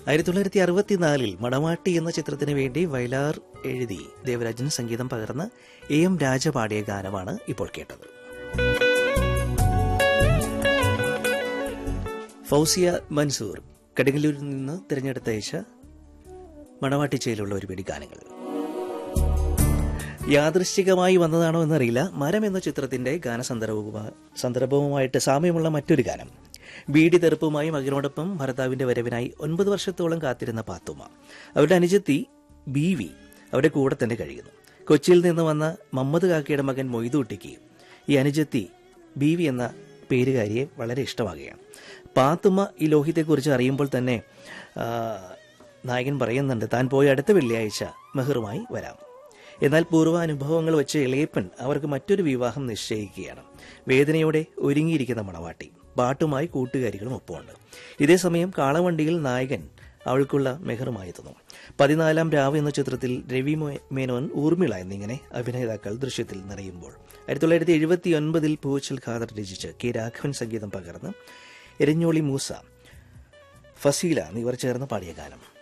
ആയിരത്തി തൊള്ളായിരത്തി അറുപത്തിനാലിൽ മണവാട്ടി എന്ന ചിത്രത്തിന് വേണ്ടി വയലാർ എഴുതി ദേവരാജൻ സംഗീതം പകർന്ന് എ എം രാജ പാടിയ ഗാനമാണ് ഇപ്പോൾ കേട്ടത് ഫൗസിയ മൻസൂർ കടുങ്ങല്ലൂരിൽ നിന്ന് തിരഞ്ഞെടുത്ത അയച്ച മണവാട്ടിച്ചയിലുള്ള ഒരു പിടി ഗാനങ്ങൾ യാദൃശ്ചികമായി വന്നതാണോ എന്നറിയില്ല മരം എന്ന ചിത്രത്തിന്റെ ഗാനസന്ദർഭവുമായി സന്ദർഭവുമായിട്ട് സാമ്യമുള്ള മറ്റൊരു ഗാനം ബീഡി തെറുപ്പുമായി മകനോടൊപ്പം ഭർത്താവിന്റെ വരവിനായി ഒൻപത് വർഷത്തോളം കാത്തിരുന്ന പാത്തുമ്മ അവരുടെ അനുജത്തി ബി വി അവരുടെ കൂടെ തന്നെ കഴിയുന്നു കൊച്ചിയിൽ നിന്ന് വന്ന മമ്മദ് കാക്കയുടെ മകൻ മൊയ്തുട്ടിക്ക് ഈ അനുജത്തി ബി വി എന്ന പേരുകാരിയെ വളരെ ഇഷ്ടമാകുകയാണ് പാത്തുമ്മ ഈ ലോഹിതത്തെക്കുറിച്ച് അറിയുമ്പോൾ തന്നെ ആ, നായകൻ പറയുന്നുണ്ട് താൻ പോയ അടുത്ത വെള്ളിയാഴ്ച മെഹറുമായി വരാം എന്നാൽ പൂർവാനുഭവങ്ങൾ വെച്ച് ഇളയപ്പൻ അവർക്ക് മറ്റൊരു വിവാഹം നിശ്ചയിക്കുകയാണ് വേദനയോടെ ഒരുങ്ങിയിരിക്കുന്ന മണവാട്ടി പാട്ടുമായി കൂട്ടുകാരികളും ഒപ്പമുണ്ട് ഇതേസമയം കാളവണ്ടിയിൽ നായകൻ അവൾക്കുള്ള മെഹറുമായി എത്തുന്നു പതിനാലാം രാവ് എന്ന ചിത്രത്തിൽ രവി മോ- മേനോൻ ഊർമിള എന്നിങ്ങനെ അഭിനേതാക്കൾ ദൃശ്യത്തിൽ നിറയുമ്പോൾ ആയിരത്തി തൊള്ളായിരത്തി എഴുപത്തി ഒൻപതിൽ പൂച്ചൽ ഖാദർ രചിച്ച് കെ രാഘവൻ സംഗീതം പകർന്ന് എരഞ്ഞോളി മൂസ ഫസീല എന്നിവർ ചേർന്ന് പാടിയ ഗാനം